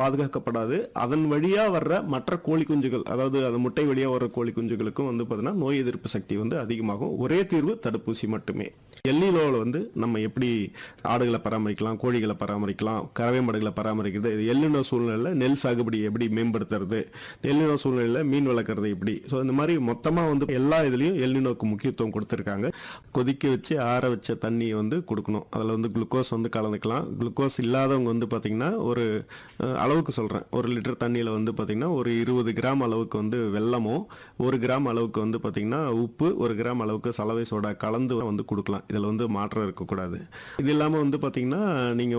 பாதுகாக்கப்படாது அதன் வழியா வர்ற மற்ற கோழி குஞ்சுகள் அதாவது அந்த முட்டை வழியா வர்ற கோழி குஞ்சுகளுக்கும் வந்து பாத்தீங்கன்னா நோய் எதிர்ப்பு சக்தி வந்து அதிகமாகும் ஒரே தீர்வு தடுப்பூசி மட்டுமே எல்லிலோவில் வந்து நம்ம எப்படி ஆடுகளை பராமரிக்கலாம் கோழிகளை பராமரிக்கலாம் கறவை மாடுகளை பராமரிக்கிறது இது எல்லினோ சூழ்நிலையில் நெல் சாகுபடி எப்படி மேம்படுத்துறது எல்லினோ சூழ்நிலையில் மீன் வளர்க்குறது எப்படி ஸோ இந்த மாதிரி மொத்தமாக வந்து எல்லா இதுலேயும் எல்லினோக்கு முக்கியத்துவம் கொடுத்துருக்காங்க கொதிக்க வச்சு ஆற வச்ச தண்ணியை வந்து கொடுக்கணும் அதில் வந்து குளுக்கோஸ் வந்து கலந்துக்கலாம் குளுக்கோஸ் இல்லாதவங்க வந்து பார்த்திங்கன்னா ஒரு அஹ், அளவுக்கு சொல்கிறேன் ஒரு லிட்டர் தண்ணியில் வந்து பார்த்திங்கன்னா ஒரு இருபது கிராம் அளவுக்கு வந்து வெல்லமோ ஒரு கிராம் அளவுக்கு வந்து பார்த்திங்கன்னா உப்பு ஒரு கிராம் அளவுக்கு சலவை சோடா கலந்து வந்து கொடுக்கலாம் இதில் வந்து மாற்றம் இருக்கக்கூடாது இது இல்லாமல் வந்து பார்த்திங்கன்னா நீங்கள்